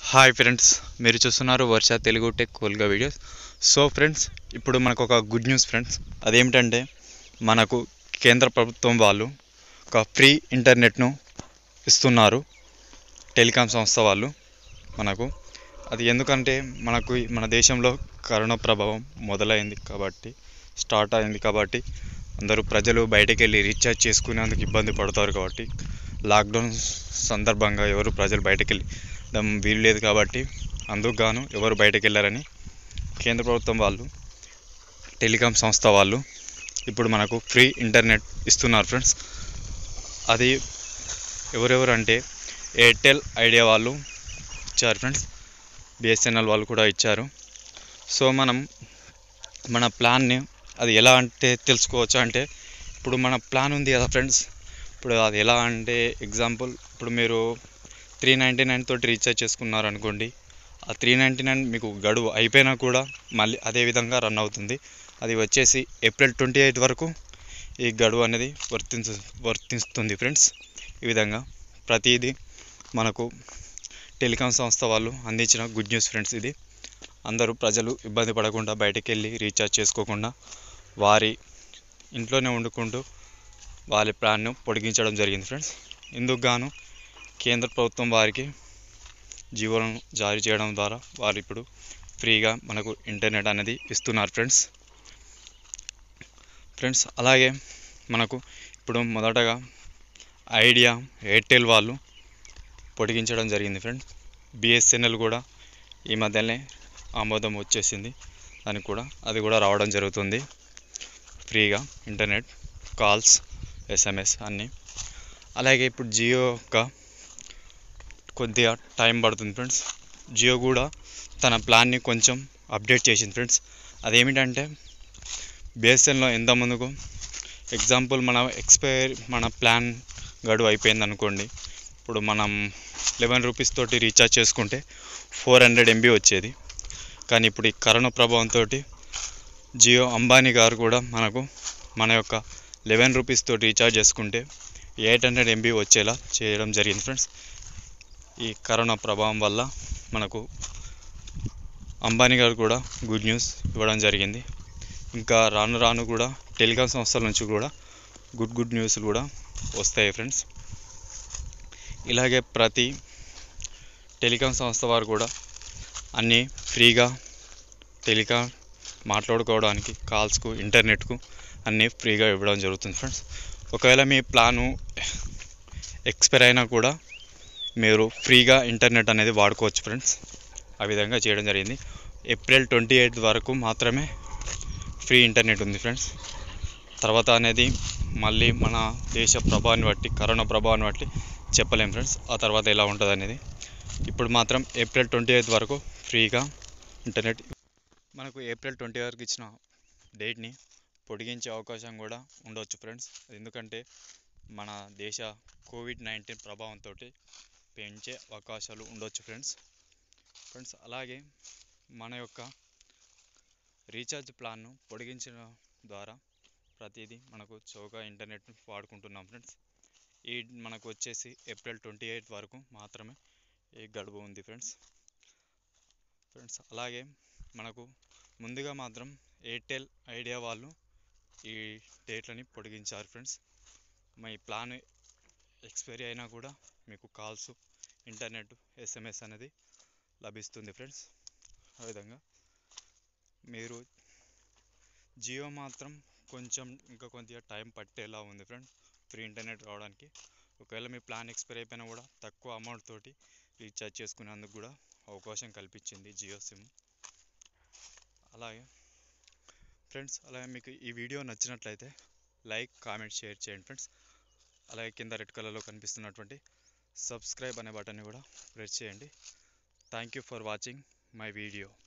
hi friends మీరు చూస్తున్నారు Varsha Telugu tech కోల్గా వీడియోస్ సో ఫ్రెండ్స్ ఇప్పుడు మనకు ఒక గుడ్ న్యూస్ ఫ్రెండ్స్ అదేమిటంటే మనకు కేంద్ర ప్రభుత్వం వాళ్ళు ఒక ఫ్రీ ఇంటర్నెట్ను ఇస్తున్నారు టెలికాం సంస్థ వాళ్ళు మనకు అది ఎందుకంటే మనకు ఈ- మన దేశంలో కరోనా ప్రభావం మొదలైంది కాబట్టి స్టార్ట్ అయింది కాబట్టి అందరూ ప్రజలు బయటకు వెళ్ళి రీఛార్జ్ చేసుకునేందుకు ఇబ్బంది పడతారు కాబట్టి లాక్డౌన్ సందర్భంగా ఎవరు ప్రజలు బయటకు వెళ్ళి దమ్ వీలు లేదు కాబట్టి అందుకు గాను ఎవరు బయటకు వెళ్ళారని కేంద్ర ప్రభుత్వం వాళ్ళు టెలికాం సంస్థ వాళ్ళు ఇప్పుడు మనకు ఫ్రీ ఇంటర్నెట్ ఇస్తున్నారు ఫ్రెండ్స్ అది ఎవరెవరు అంటే ఎయిర్టెల్ ఐడియా వాళ్ళు ఇచ్చారు ఫ్రెండ్స్ బిఎస్ఎన్ఎల్ వాళ్ళు కూడా ఇచ్చారు సో మనం మన ప్లాన్ని అది ఎలా అంటే తెలుసుకోవచ్చు అంటే ఇప్పుడు మన ప్లాన్ ఉంది కదా ఫ్రెండ్స్ ఇప్పుడు అది ఎలా అంటే ఎగ్జాంపుల్ ఇప్పుడు మీరు త్రీ నైంటీ నైన్ తోటి రీఛార్జ్ చేసుకున్నారు అనుకోండి ఆ త్రీ నైంటీ నైన్ మీకు గడువు అయిపోయినా కూడా మళ్ళీ అదే విధంగా రన్ అవుతుంది అది వచ్చేసి ఏప్రిల్ ట్వంటీ ఎయిత్ వరకు ఈ గడువు అనేది వర్తించ వర్తిస్తుంది ఫ్రెండ్స్ ఈ విధంగా ప్రతిదీ మనకు టెలికాం సంస్థ వాళ్ళు అందించిన గుడ్ న్యూస్ ఫ్రెండ్స్ ఇది అందరూ ప్రజలు ఇబ్బంది పడకుండా బయటకు వెళ్ళి రీఛార్జ్ చేసుకోకుండా వారి ఇంట్లోనే వండుకుంటూ వారి ప్లాన్ను పొడిగించడం జరిగింది ఫ్రెండ్స్ ఇందుకు గాను కేంద్ర ప్రభుత్వం వారికి జీవోలను జారీ చేయడం ద్వారా వారు ఇప్పుడు ఫ్రీగా మనకు ఇంటర్నెట్ అనేది ఇస్తున్నారు ఫ్రెండ్స్ ఫ్రెండ్స్ అలాగే మనకు ఇప్పుడు మొదటగా ఐడియా ఎయిర్టెల్ వాళ్ళు పొడిగించడం జరిగింది ఫ్రెండ్స్ బిఎస్ఎన్ఎల్ కూడా ఈ మధ్యనే ఆమోదం వచ్చేసింది దానికి కూడా అది కూడా రావడం జరుగుతుంది ఫ్రీగా ఇంటర్నెట్ కాల్స్ ఎస్ఎంఎస్ అన్నీ అలాగే ఇప్పుడు జియో యొక్క కొద్దిగా టైం పడుతుంది ఫ్రెండ్స్ జియో కూడా తన ప్లాన్ని కొంచెం అప్డేట్ చేసింది ఫ్రెండ్స్ అదేమిటంటే బిఎస్ఎన్లో ఎంత ముందుకు ఎగ్జాంపుల్ మన ఎక్స్పైర్ మన ప్లాన్ గడువు అయిపోయింది అనుకోండి ఇప్పుడు మనం లెవెన్ రూపీస్ తోటి రీఛార్జ్ చేసుకుంటే ఫోర్ హండ్రెడ్ ఎంబీ వచ్చేది కానీ ఇప్పుడు ఈ కరోనా ప్రభావంతో జియో అంబానీ గారు కూడా మనకు మన యొక్క లెవెన్ రూపీస్ తోటి రీఛార్జ్ చేసుకుంటే ఎయిట్ హండ్రెడ్ ఎంబీ వచ్చేలా చేయడం జరిగింది ఫ్రెండ్స్ ఈ కరోనా ప్రభావం వల్ల మనకు అంబానీ గారు కూడా గుడ్ న్యూస్ ఇవ్వడం జరిగింది ఇంకా రాను రాను కూడా టెలికాం సంస్థల నుంచి కూడా గుడ్ గుడ్ న్యూస్లు కూడా వస్తాయి ఫ్రెండ్స్ ఇలాగే ప్రతి టెలికాం సంస్థ వారు కూడా అన్నీ ఫ్రీగా టెలికాం మాట్లాడుకోవడానికి కాల్స్కు ఇంటర్నెట్కు అన్నీ ఫ్రీగా ఇవ్వడం జరుగుతుంది ఫ్రెండ్స్ ఒకవేళ మీ ప్లాను ఎక్స్పైర్ అయినా కూడా మీరు ఫ్రీగా ఇంటర్నెట్ అనేది వాడుకోవచ్చు ఫ్రెండ్స్ ఆ విధంగా చేయడం జరిగింది ఏప్రిల్ ట్వంటీ ఎయిత్ వరకు మాత్రమే ఫ్రీ ఇంటర్నెట్ ఉంది ఫ్రెండ్స్ తర్వాత అనేది మళ్ళీ మన దేశ ప్రభావాన్ని బట్టి కరోనా ప్రభావాన్ని బట్టి చెప్పలేం ఫ్రెండ్స్ ఆ తర్వాత ఎలా ఉంటుంది అనేది ఇప్పుడు మాత్రం ఏప్రిల్ ట్వంటీ ఎయిత్ వరకు ఫ్రీగా ఇంటర్నెట్ మనకు ఏప్రిల్ ట్వంటీ వరకు ఇచ్చిన డేట్ని పొడిగించే అవకాశం కూడా ఉండవచ్చు ఫ్రెండ్స్ ఎందుకంటే మన దేశ కోవిడ్ నైన్టీన్ ప్రభావంతో పెంచే అవకాశాలు ఉండొచ్చు ఫ్రెండ్స్ ఫ్రెండ్స్ అలాగే మన యొక్క రీఛార్జ్ ప్లాన్ను పొడిగించిన ద్వారా ప్రతిదీ మనకు చౌక ఇంటర్నెట్ వాడుకుంటున్నాం ఫ్రెండ్స్ ఈ మనకు వచ్చేసి ఏప్రిల్ ట్వంటీ ఎయిత్ వరకు మాత్రమే ఈ గడువు ఉంది ఫ్రెండ్స్ ఫ్రెండ్స్ అలాగే మనకు ముందుగా మాత్రం ఎయిర్టెల్ ఐడియా వాళ్ళు ఈ డేట్లని పొడిగించారు ఫ్రెండ్స్ మీ ప్లాన్ ఎక్స్పైరీ అయినా కూడా మీకు కాల్స్ ఇంటర్నెట్ ఎస్ఎంఎస్ అనేది లభిస్తుంది ఫ్రెండ్స్ ఆ విధంగా మీరు జియో మాత్రం కొంచెం ఇంకా కొద్దిగా టైం పట్టేలా ఉంది ఫ్రెండ్స్ ఫ్రీ ఇంటర్నెట్ రావడానికి ఒకవేళ మీ ప్లాన్ ఎక్స్పైర్ అయిపోయినా కూడా తక్కువ అమౌంట్ తోటి రీఛార్జ్ చేసుకునేందుకు కూడా అవకాశం కల్పించింది జియో సిమ్ అలాగే ఫ్రెండ్స్ అలాగే మీకు ఈ వీడియో నచ్చినట్లయితే లైక్ కామెంట్ షేర్ చేయండి ఫ్రెండ్స్ అలాగే కింద రెడ్ కలర్లో కనిపిస్తున్నటువంటి సబ్స్క్రైబ్ అనే బటన్ని కూడా ప్రెస్ చేయండి thank you for watching my video